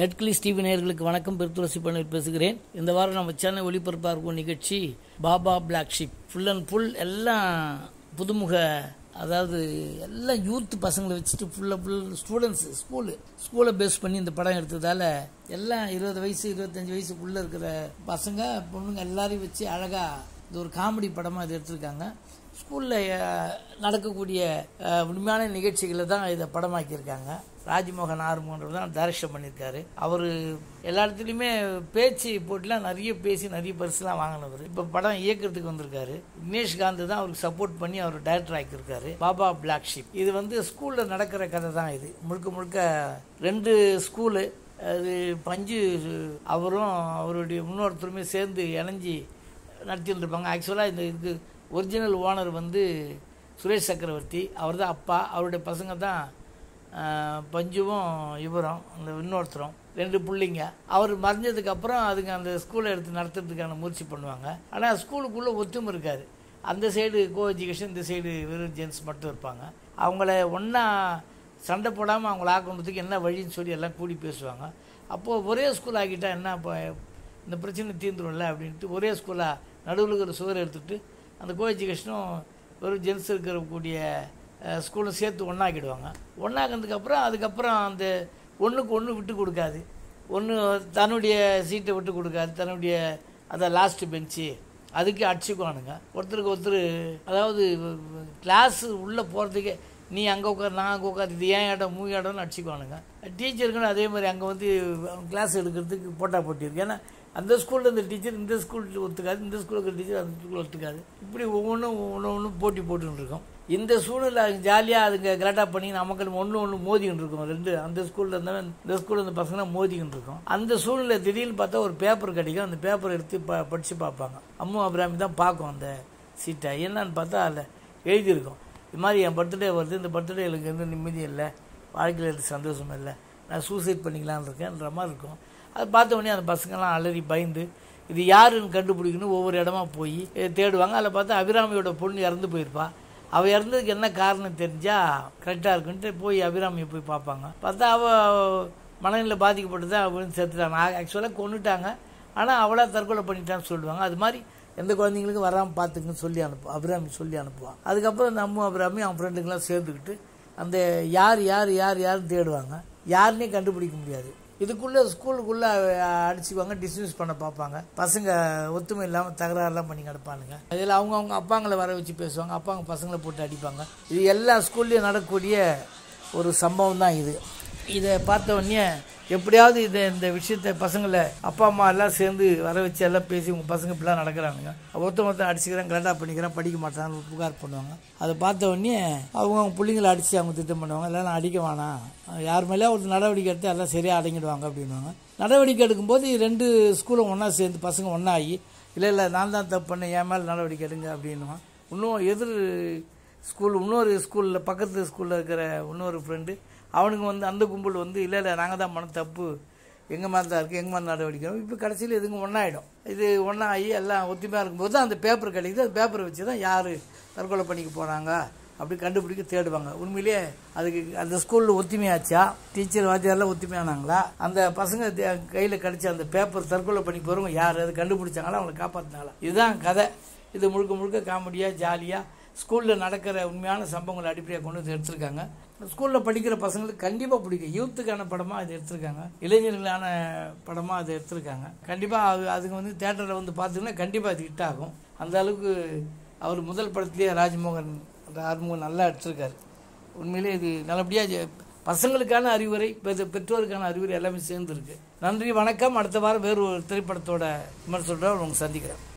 நெட்கிளிஸ் TV நேயர்களுக்கு வணக்கம் பெருத்துளசி பண்ணி பேசுகிறேன் இந்த வாரம் நம்ம சென்னை ஒளிபரப்பாக இருக்கும் நிகழ்ச்சி baa baa black sheep full and full எல்லாம் புதுமுக அதாவது எல்லாம் யூத் பசங்களை வச்சுட்டு ஃபுல்லாக ஃபுல் ஸ்டூடெண்ட்ஸ் ஸ்கூலு ஸ்கூலை பேஸ் பண்ணி இந்த படம் எடுத்ததால எல்லாம் இருபது வயசு இருபத்தஞ்சு வயசுக்குள்ளே இருக்கிற பசங்க பொண்ணுங்க எல்லாரையும் வச்சு அழகாக இது ஒரு காமெடி படமாக இது எடுத்திருக்காங்க ஸ்கூலில் நடக்கக்கூடிய அஹ், உண்மையான நிகழ்ச்சிகளை தான் இதை படமாக்கியிருக்காங்க ராஜ்மோகன் ஆறுமோன்றவர் தான் டைரக்ஷன் பண்ணியிருக்காரு அவர் எல்லா இடத்துலையுமே பேச்சு போட்டுலாம் நிறைய பேசி நிறைய பரிசுலாம் வாங்கினவர் இப்போ படம் இயக்கிறதுக்கு வந்திருக்காரு விக்னேஷ் காந்த் தான் அவருக்கு சப்போர்ட் பண்ணி அவர் டைரக்டர் ஆக்கியிருக்காரு பாபா பிளாக் ஷிப் இது வந்து ஸ்கூலில் நடக்கிற கதை தான் இது முழுக்க முழுக்க ரெண்டு ஸ்கூலு அது பஞ்சு அவரும் அவருடைய இன்னொருத்தருமே சேர்ந்து இணைஞ்சி நடத்திட்டு இருப்பாங்க ஆக்சுவலாக இந்த இதுக்கு ஒரிஜினல் ஓனர் வந்து சுரேஷ் சக்கரவர்த்தி அவர் தான் அப்பா அவருடைய பசங்க தான் ஆஹ், பஞ்சுவும் இவரும் அந்த இன்னொருத்தரும் ரெண்டு பிள்ளைங்க அவர் மறைஞ்சதுக்கப்புறம் அதுங்க அந்த ஸ்கூலை எடுத்து நடத்துறதுக்கான முயற்சி பண்ணுவாங்க ஆனால் ஸ்கூலுக்குள்ளே ஒத்துமை இருக்காது அந்த சைடு கோ எஜுகேஷன் இந்த சைடு வெறும் ஜென்ஸ் மட்டும் இருப்பாங்க அவங்கள ஒன்றா சண்டை போடாமல் அவங்கள ஆக்கணுறதுக்கு என்ன வழின்னு சொல்லி எல்லாம் கூடி பேசுவாங்க அப்போது ஒரே ஸ்கூல் ஆக்கிட்டா என்ன இப்போ இந்த பிரச்சனை தீர்ந்துரும்ல அப்படின்ட்டு ஒரே ஸ்கூலாக நடுவில் இருக்கிற சுவர் எடுத்துட்டு அந்த கோ எஜுகேஷனும் வெறும் ஜென்ஸ் இருக்கக்கூடிய அஹ், ஸ்கூலும் சேர்த்து ஒன்றாக்கிடுவாங்க ஒன்றாக்கினதுக்கப்புறம் அதுக்கப்புறம் அந்த ஒன்றுக்கு ஒன்று விட்டு கொடுக்காது ஒன்று தன்னுடைய சீட்டை விட்டு கொடுக்காது தன்னுடைய அந்த லாஸ்ட் பெஞ்சு அதுக்கு அடிச்சுக்குவானுங்க ஒருத்தருக்கு ஒருத்தர் அதாவது கிளாஸ் உள்ளே போகிறதுக்கே நீ அங்கே உட்கார் நான் அங்கே உட்கார் இது ஏன் இடம் மூ இடம்னு அடிச்சுக்குவானுங்க டீச்சருக்குன்னு அதே மாதிரி அங்கே வந்து கிளாஸ் எடுக்கிறதுக்கு போட்டா போட்டி இருக்கு ஏன்னா அந்த ஸ்கூலில் இந்த டீச்சர் இந்த ஸ்கூலில் ஒத்துக்காது இந்த ஸ்கூலில் இருக்கிற டீச்சர் அந்த ஸ்கூலில் ஒத்துக்காது இப்படி ஒவ்வொன்றும் ஒன்று ஒன்று போட்டி போட்டுன்னு இருக்கும் இந்த சூழ்நிலை ஜாலியாக அதுங்க கரெக்டாக பண்ணி நமக்கு ஒன்று ஒன்று மோதிக்கிட்டு இருக்கும் ரெண்டு அந்த ஸ்கூலில் இருந்தவன் இந்த ஸ்கூலில் இருந்த பசங்க மோதிக்கிட்டு இருக்கும் அந்த சூழ்நிலை திடீர்னு பார்த்தா ஒரு பேப்பர் கிடைக்கும் அந்த பேப்பர் எடுத்து ப படித்து பார்ப்பாங்க அம்மு அபிராமி தான் பார்க்கும் அந்த சீட்டை என்னன்னு பார்த்தா அதில் எழுதியிருக்கும் இது மாதிரி என் பர்த்டே வருது இந்த பர்த்டே எனக்கு எந்த நிம்மதியும் இல்லை வாழ்க்கையில் எனக்கு சந்தோஷம் இல்லை நான் சூசைட் பண்ணிக்கலாம்னு இருக்கேன்ற மாதிரி இருக்கும் அது பார்த்த உடனே அந்த பசங்கள்லாம் அலறி பயந்து இது யாருன்னு கண்டுபிடிக்கணும் ஒவ்வொரு இடமா போய் அஹ், தேடுவாங்க அதில் பார்த்தா அபிராமியோட பொண்ணு இறந்து போயிருப்பா அவள் இறந்ததுக்கு என்ன காரணம் தெரிஞ்சா கரெக்டாக இருக்குன்ட்டு போய் அபிராமியை போய் பார்ப்பாங்க பார்த்தா அவள் மனநிலை பாதிக்கப்பட்டு தான் அவளும் செத்துட்டாங்க ஆக்சுவலாக கொண்டுட்டாங்க ஆனால் அவளா தற்கொலை பண்ணிட்டான்னு சொல்லுவாங்க அது மாதிரி எந்த குழந்தைங்களுக்கும் வராமல் பார்த்துக்குன்னு சொல்லி அனுப்புவோம் அபிராமி சொல்லி அனுப்புவான் அதுக்கப்புறம் இந்த அம்மு அபிராமி அவன் ஃப்ரெண்டுங்கெல்லாம் சேர்ந்துக்கிட்டு அந்த யார் யார் யார் யாருன்னு தேடுவாங்க யாருன்னே கண்டுபிடிக்க முடியாது இதுக்குள்ளே ஸ்கூலுக்குள்ளே அடிச்சுக்குவாங்க டிஸ்மிஸ் பண்ண பார்ப்பாங்க பசங்க ஒத்துமை இல்லாமல் தகராறுலாம் பண்ணி கிடப்பானுங்க இதில் அவங்க அவங்க அப்பாங்களை வர வச்சு பேசுவாங்க அப்பாங்க பசங்களை போட்டு அடிப்பாங்க இது எல்லா ஸ்கூல்லையும் நடக்கக்கூடிய ஒரு சம்பவம் தான் இது இதை பார்த்த உடனே எப்படியாவது இதை இந்த விஷயத்தை பசங்களை அப்பா அம்மா எல்லாம் சேர்ந்து வர வச்சு எல்லாம் பேசி உங்கள் பசங்க இப்படிலாம் நடக்கிறானுங்க ஒருத்தன் ஒருத்தன் அடிச்சுக்கிறேன் கரெக்டாக பண்ணிக்கிறேன் படிக்க மாட்டான்னு புகார் பண்ணுவாங்க அதை பார்த்த உடனே அவங்க அவங்க பிள்ளைங்களை அடித்து அவங்க திட்டம் பண்ணுவாங்க எல்லாம் அடிக்க வேணாம் யார் மேலேயே ஒரு நடவடிக்கை எடுத்து எல்லாம் சரியாக அடங்கிடுவாங்க அப்படின்வாங்க நடவடிக்கை எடுக்கும்போது ரெண்டு ஸ்கூலும் ஒன்றா சேர்ந்து பசங்க ஒன்றா ஆகி இல்லை இல்லை நான் தான் தப்பு பண்ணேன் என் மேலே நடவடிக்கை எடுங்க அப்படின்னுவான் இன்னும் எதிர் ஸ்கூல் இன்னொரு ஸ்கூலில் பக்கத்து ஸ்கூலில் இருக்கிற இன்னொரு ஃப்ரெண்டு அவனுக்கு வந்து அந்த கும்பல் வந்து இல்லை இல்லை நாங்கள் தான் பண்ண தப்பு எங்கள் மேலே தான் இருக்குது எங்கள் மேலே நடவடிக்கை இப்போ கடைசியில் இதுங்க ஒன்றாயிடும் இது ஒன்றாகி எல்லாம் ஒத்துமையாக இருக்கும்போது தான் அந்த பேப்பர் கிடைக்குது அந்த பேப்பரை வச்சு தான் யார் தற்கொலை பண்ணிக்க போகிறாங்க அப்படி கண்டுபிடிக்க தேடுவாங்க உண்மையிலேயே அதுக்கு அந்த ஸ்கூலில் ஒத்துமையாச்சா டீச்சர் வாத்தியாரெல்லாம் ஒத்துமையானாங்களா அந்த பசங்க கையில் கிடைச்ச அந்த பேப்பர் தற்கொலை பண்ணி போகிறவங்க யார் அதை கண்டுபிடிச்சாங்களா அவங்களை காப்பாற்றினாங்களா இதுதான் கதை இது முழுக்க முழுக்க காமெடியாக ஜாலியாக ஸ்கூலில் நடக்கிற உண்மையான சம்பவங்களை அடிப்படையாக கொண்டு வந்து எடுத்திருக்காங்க ஸ்கூலில் படிக்கிற பசங்களுக்கு கண்டிப்பாக பிடிக்கும் யூத்துக்கான படமாக அது எடுத்திருக்காங்க இளைஞர்களான படமாக அதை எடுத்திருக்காங்க கண்டிப்பாக அது அதுக்கு வந்து தேட்டரில் வந்து பார்த்தீங்கன்னா கண்டிப்பாக அது ஹிட் ஆகும் அந்த அளவுக்கு அவர் முதல் படத்துலேயே ராஜ்மோகன் அந்த ஆறுமுகம் நல்லா எடுத்திருக்காரு உண்மையிலே இது நல்லபடியாக பசங்களுக்கான அறிவுரை பெ- பெற்றோருக்கான அறிவுரை எல்லாமே சேர்ந்துருக்கு நன்றி வணக்கம் அடுத்த வாரம் வேறு ஒரு திரைப்படத்தோட விமர்சனத்தோட உங்களை சந்திக்கிறேன்